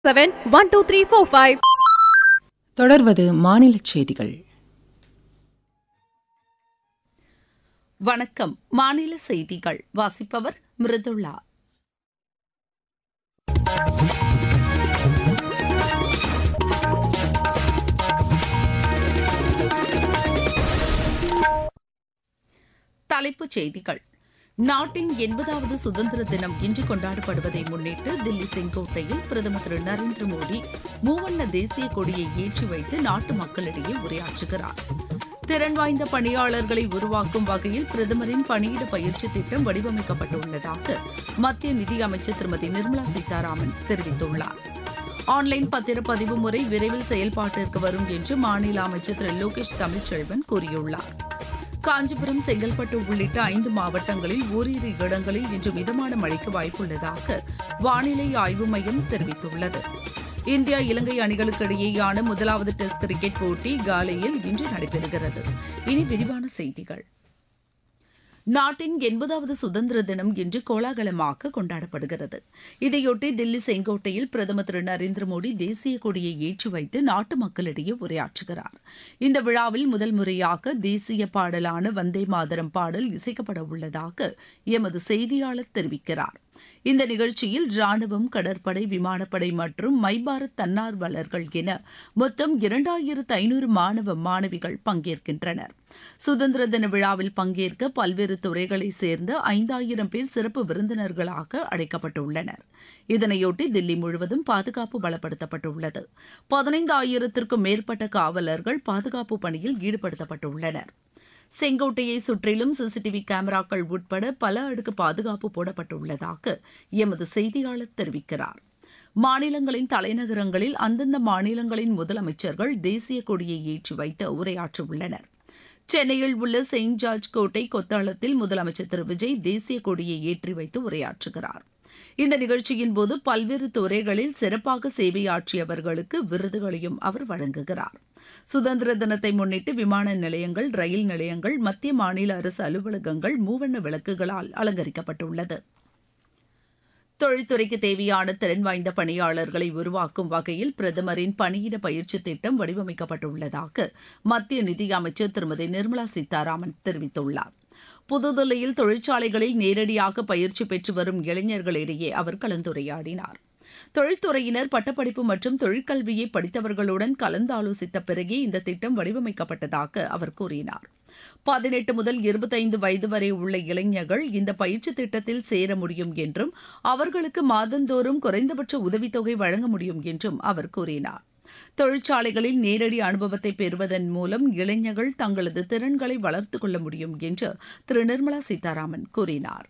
seven one two three four five. தொடர்வது மாநில செய்திகள் வணக்கம் மாநில செய்திகள் வாசிப்பவர் மிருதுளா தலைப்புச் செய்திகள் நாட்டின் எண்பதாவது சுதந்திர தினம் இன்று கொண்டாடப்படுவதை முன்னிட்டு தில்லி செங்கோட்டையில் பிரதமர் திரு நரேந்திர மோடி மூவண்ண தேசிய கொடியை ஏற்றி வைத்து நாட்டு மக்களிடையே உரையாற்றுகிறார் திறன் வாய்ந்த பணியாளர்களை உருவாக்கும் வகையில் பிரதமரின் பணியிட பயிற்சி திட்டம் வடிவமைக்கப்பட்டுள்ளதாக மத்திய நிதியமைச்சர் திருமதி நிர்மலா சீதாராமன் தெரிவித்துள்ளார் ஆன்லைன் பத்திரப்பதிவு முறை விரைவில் செயல்பாட்டிற்கு வரும் என்று மாநில அமைச்சர் திரு லோகேஷ் தமிழ்ச்செல்வன் கூறியுள்ளார் காஞ்சிபுரம் செங்கல்பட்டு உள்ளிட்ட ஐந்து மாவட்டங்களில் ஓரிரு இடங்களில் இன்று மிதமான மழைக்கு வாய்ப்புள்ளதாக வானிலை ஆய்வு மையம் தெரிவித்துள்ளது இந்தியா இலங்கை அணிகளுக்கு இடையேயான முதலாவது டெஸ்ட் கிரிக்கெட் போட்டி காலையில் இன்று நடைபெறுகிறது இனி விரிவான செய்திகள் நாட்டின் எண்பதாவது சுதந்திர தினம் இன்று கோலாகலமாக கொண்டாடப்படுகிறது இதையொட்டி தில்லி செங்கோட்டையில் பிரதமர் திரு நரேந்திர மோடி தேசிய கொடியை ஏற்றி வைத்து நாட்டு மக்களிடையே உரையாற்றுகிறார் இந்த விழாவில் முதல் முறையாக தேசிய பாடலான வந்தே மாதரம் பாடல் இசைக்கப்பட உள்ளதாக எமது செய்தியாளர் தெரிவிக்கிறார் இந்த நிகழ்ச்சியில் ராணுவம் கடற்படை விமானப்படை மற்றும் மைபாரத் தன்னார்வலர்கள் என மொத்தம் இரண்டாயிரத்து ஐநூறு மாணவ மாணவிகள் பங்கேற்கின்றனர் சுதந்திர தின விழாவில் பங்கேற்க பல்வேறு துறைகளைச் சேர்ந்த ஐந்தாயிரம் பேர் சிறப்பு விருந்தினர்களாக அழைக்கப்பட்டுள்ளனர் இதனையொட்டி தில்லி முழுவதும் பாதுகாப்பு பலப்படுத்தப்பட்டுள்ளது பதினைந்தாயிரத்திற்கும் மேற்பட்ட காவலர்கள் பாதுகாப்பு பணியில் ஈடுபடுத்தப்பட்டுள்ளனர் செங்கோட்டையை சுற்றிலும் சிசிடிவி கேமராக்கள் உட்பட பல அடுக்கு பாதுகாப்பு போடப்பட்டுள்ளதாக எமது செய்தியாளர் தெரிவிக்கிறார் மாநிலங்களின் தலைநகரங்களில் அந்தந்த மாநிலங்களின் முதலமைச்சர்கள் தேசிய கொடியை ஏற்றி வைத்து உரையாற்றவுள்ளனர் சென்னையில் உள்ள செயின்ட் ஜார்ஜ் கோட்டை கொத்தாளத்தில் முதலமைச்சர் திரு விஜய் தேசிய கொடியை ஏற்றி வைத்து உரையாற்றுகிறார் இந்த நிகழ்ச்சியின் போது பல்வேறு துறைகளில் சிறப்பாக சேவையாற்றியவர்களுக்கு விருதுகளையும் அவர் வழங்குகிறார் சுதந்திர தினத்தை முன்னிட்டு விமான நிலையங்கள் ரயில் நிலையங்கள் மத்திய மாநில அரசு அலுவலகங்கள் மூவண்ண விளக்குகளால் அலங்கரிக்கப்பட்டுள்ளது தொழில்துறைக்கு தேவையான திறன் வாய்ந்த பணியாளர்களை உருவாக்கும் வகையில் பிரதமரின் பணியிட பயிற்சி திட்டம் வடிவமைக்கப்பட்டுள்ளதாக மத்திய நிதியமைச்சர் திருமதி நிர்மலா சீதாராமன் தெரிவித்துள்ளார் புதுதில்லியில் தொழிற்சாலைகளில் நேரடியாக பயிற்சி பெற்று வரும் இளைஞர்களிடையே அவர் கலந்துரையாடினார் தொழில்துறையினர் பட்டப்படிப்பு மற்றும் தொழிற்கல்வியை படித்தவர்களுடன் கலந்தாலோசித்த பிறகே இந்த திட்டம் வடிவமைக்கப்பட்டதாக அவர் கூறினார் பதினெட்டு முதல் இருபத்தைந்து வயது வரை உள்ள இளைஞர்கள் இந்த பயிற்சி திட்டத்தில் சேர முடியும் என்றும் அவர்களுக்கு மாதந்தோறும் குறைந்தபட்ச உதவித்தொகை வழங்க முடியும் என்றும் அவர் கூறினார் தொழிற்சாலைகளில் நேரடி அனுபவத்தை பெறுவதன் மூலம் இளைஞர்கள் தங்களது திறன்களை வளர்த்துக் கொள்ள முடியும் என்று திரு நிர்மலா சீதாராமன் கூறினார்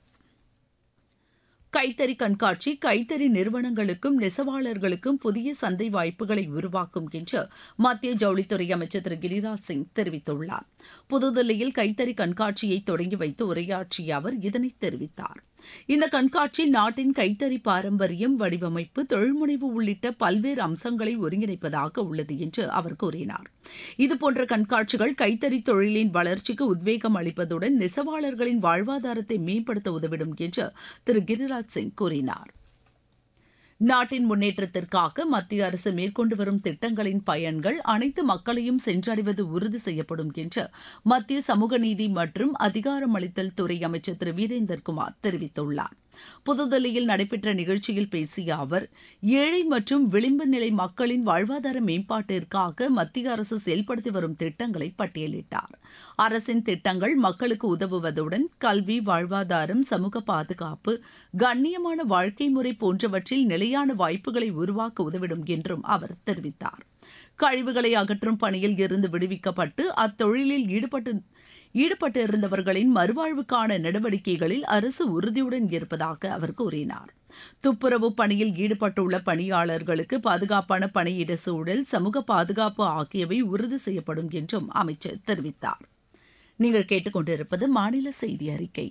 கைத்தறி கண்காட்சி கைத்தறி நிறுவனங்களுக்கும் நெசவாளர்களுக்கும் புதிய சந்தை வாய்ப்புகளை உருவாக்கும் என்று மத்திய ஜவுளித்துறை அமைச்சர் திரு கிரிராஜ் சிங் தெரிவித்துள்ளார் புதுதில்லியில் கைத்தறி கண்காட்சியை தொடங்கி வைத்து உரையாற்றிய அவர் இதனை தெரிவித்தார் இந்த கண்காட்சி நாட்டின் கைத்தறி பாரம்பரியம் வடிவமைப்பு தொழில்முனைவு உள்ளிட்ட பல்வேறு அம்சங்களை ஒருங்கிணைப்பதாக உள்ளது என்று அவர் கூறினார் இதுபோன்ற கண்காட்சிகள் கைத்தறி தொழிலின் வளர்ச்சிக்கு உத்வேகம் அளிப்பதுடன் நெசவாளர்களின் வாழ்வாதாரத்தை மேம்படுத்த உதவிடும் என்று திரு கிரிராஜ் சிங் கூறினார் நாட்டின் முன்னேற்றத்திற்காக மத்திய அரசு மேற்கொண்டு வரும் திட்டங்களின் பயன்கள் அனைத்து மக்களையும் சென்றடைவது உறுதி செய்யப்படும் என்று மத்திய சமூக நீதி மற்றும் அதிகாரமளித்தல் துறை அமைச்சர் திரு வீரேந்தர் தெரிவித்துள்ளார் புதுதில்லியில் நடைபெற்ற நிகழ்ச்சியில் பேசிய அவர் ஏழை மற்றும் விளிம்பு நிலை மக்களின் வாழ்வாதார மேம்பாட்டிற்காக மத்திய அரசு செயல்படுத்தி வரும் திட்டங்களை பட்டியலிட்டார் அரசின் திட்டங்கள் மக்களுக்கு உதவுவதுடன் கல்வி வாழ்வாதாரம் சமூக பாதுகாப்பு கண்ணியமான வாழ்க்கை முறை போன்றவற்றில் நிலையான வாய்ப்புகளை உருவாக்க உதவிடும் என்றும் அவர் தெரிவித்தார் கழிவுகளை அகற்றும் பணியில் இருந்து விடுவிக்கப்பட்டு அத்தொழிலில் ஈடுபட்டு ஈடுபட்டிருந்தவர்களின் மறுவாழ்வுக்கான நடவடிக்கைகளில் அரசு உறுதியுடன் இருப்பதாக அவர் கூறினார் துப்புரவு பணியில் ஈடுபட்டுள்ள பணியாளர்களுக்கு பாதுகாப்பான பணியிட சூழல் சமூக பாதுகாப்பு ஆகியவை உறுதி செய்யப்படும் என்றும் அமைச்சர் தெரிவித்தார் நீங்கள் கேட்டுக்கொண்டிருப்பது மாநில செய்தி அறிக்கை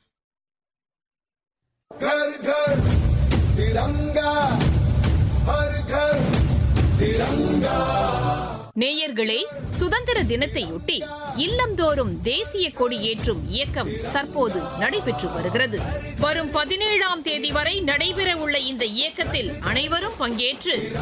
घर घर तिरंगा हर घर तिरंगा நேயர்களே சுதந்திர தினத்தையொட்டி இல்லந்தோறும் தேசிய கொடி ஏற்றும் இயக்கம் தற்போது நடைபெற்று வருகிறது வரும் பதினேழாம் தேதி வரை நடைபெற உள்ள இந்த இயக்கத்தில் அனைவரும் பங்கேற்று